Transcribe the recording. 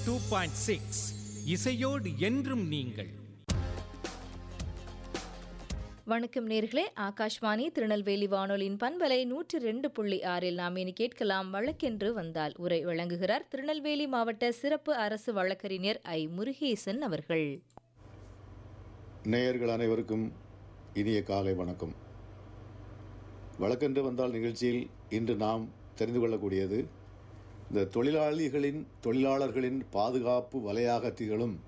two point six இசையோடு என்றும் நீங்கள் வணக்கம் நேர்களே ஆகாஷ்வாணி திருநெல்வேலி வானொலியின் பண்பலை நூற்றி ரெண்டு புள்ளி ஆறில் நாம் இனி கேட்கலாம் வழக்கென்று வந்தால் உரை வழங்குகிறார் திருநெல்வேலி மாவட்ட சிறப்பு அரசு வழக்கறிஞர் ஐ முருகேசன் அவர்கள் நேயர்கள் அனைவருக்கும் இனிய காலை வணக்கம் வழக்கென்று வந்தால் நிகழ்ச்சியில் இன்று நாம் தெரிந்து கொள்ளக்கூடியது இந்த தொழிலாளிகளின் தொழிலாளர்களின் பாதுகாப்பு வலையாக திகழும்